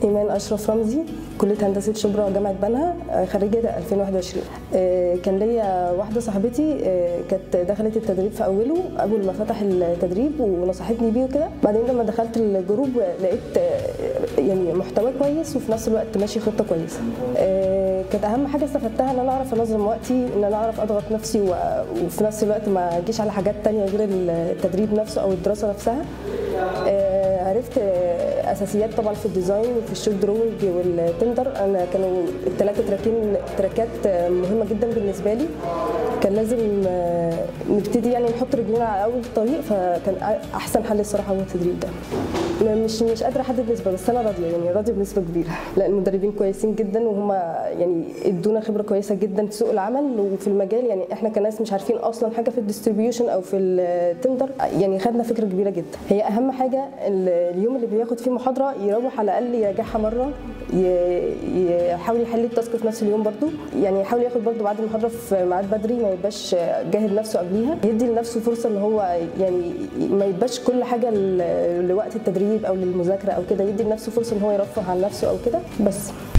ايمان اشرف رمزي كليه هندسه شبرا جامعه بنها آه، خريجه 2021 آه، كان ليا واحده صاحبتي آه، كانت دخلت التدريب في اوله اول ما فتح التدريب ونصحتني بيه وكده بعدين لما دخلت الجروب لقيت آه، يعني محتوى كويس وفي نفس الوقت ماشي خطه كويسه آه، كانت اهم حاجه استفدتها ان انا اعرف انظم وقتي ان انا اعرف اضغط نفسي و- وفي نفس الوقت ما اجيش على حاجات تانية غير التدريب نفسه او الدراسه نفسها آه، عرفت آه، اساسيات طبعا في الديزاين وفي الشوب دروينج والتندر انا كانوا الثلاثه تراكين تراكات آه، مهمه جدا بالنسبه لي كان لازم آه، نبتدي يعني نحط رجلينا على اول الطريق فكان أ- احسن حل الصراحه هو التدريب ده م- مش مش قادره احدد نسبه بس انا راضيه يعني راضيه بنسبه كبيره لا المدربين كويسين جدا وهم يعني ادونا خبره كويسه جدا في سوق العمل وفي المجال يعني احنا كناس مش عارفين اصلا حاجه في الديستريبيوشن او في التندر يعني خدنا فكره كبيره جدا هي اهم حاجه ال- اليوم اللي بياخد فيه محاضره يروح على الاقل يراجعها مره ي- يحاول يحل التاسك في نفس اليوم برضو يعني يحاول ياخد برضو بعد المحاضره في ميعاد بدري ما يبقاش جاهد نفسه قبليها يدي لنفسه فرصه ان هو يعني ما يبقاش كل حاجه ل- لوقت التدريب او للمذاكره او كده يدي لنفسه فرصه ان هو يرفه عن نفسه او كده بس